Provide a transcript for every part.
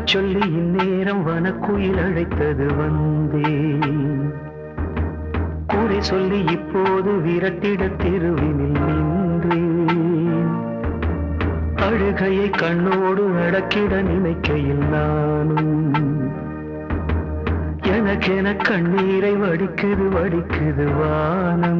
சொல்லி இந்நேரம் வனக்குயில் அழைத்தது வந்தேன் கூரை சொல்லி இப்போது விரட்டிட தெருவினில் நின்றேன் அழுகையை கண்ணோடு அடக்கிட நினைக்கையில் நானும் எனக்கென கண்ணீரை வடிக்குது வடிக்குது வானம்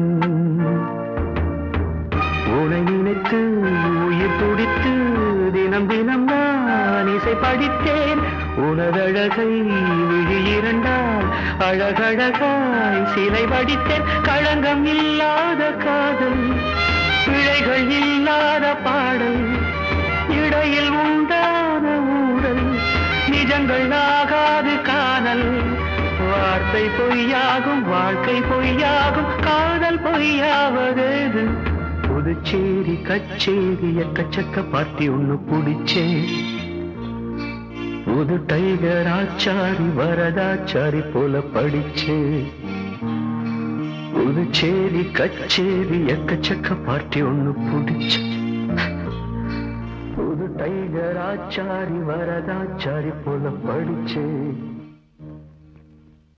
உனை நினைத்து உயிர் துடித்து தினம் தினம் நான் இசை படித்தேன் உனதழகை விழி இரண்டால் அழகழகாய் சிலை வடித்தேன் களங்கம் இல்லாத காதல் பிழைகள் இல்லாத பாடல் இடையில் உண்டான ஊடல் நிஜங்கள் ஆகாது காணல் வார்த்தை பொய்யாகும் வாழ்க்கை பொய்யாகும் காதல் பொய்யாவதேது புதுச்சேரி கச்சேரி எக்கச்சக்க பார்ட்டி ஒண்ணு புடிச்சே புது டைகர் ஆச்சாரி வரதாச்சாரி போல படிச்சே புதுச்சேரி கச்சேரி எக்கச்சக்க பார்ட்டி ஒண்ணு புடிச்சே புது டைகர் ஆச்சாரி வரதாச்சாரி போல படிச்சே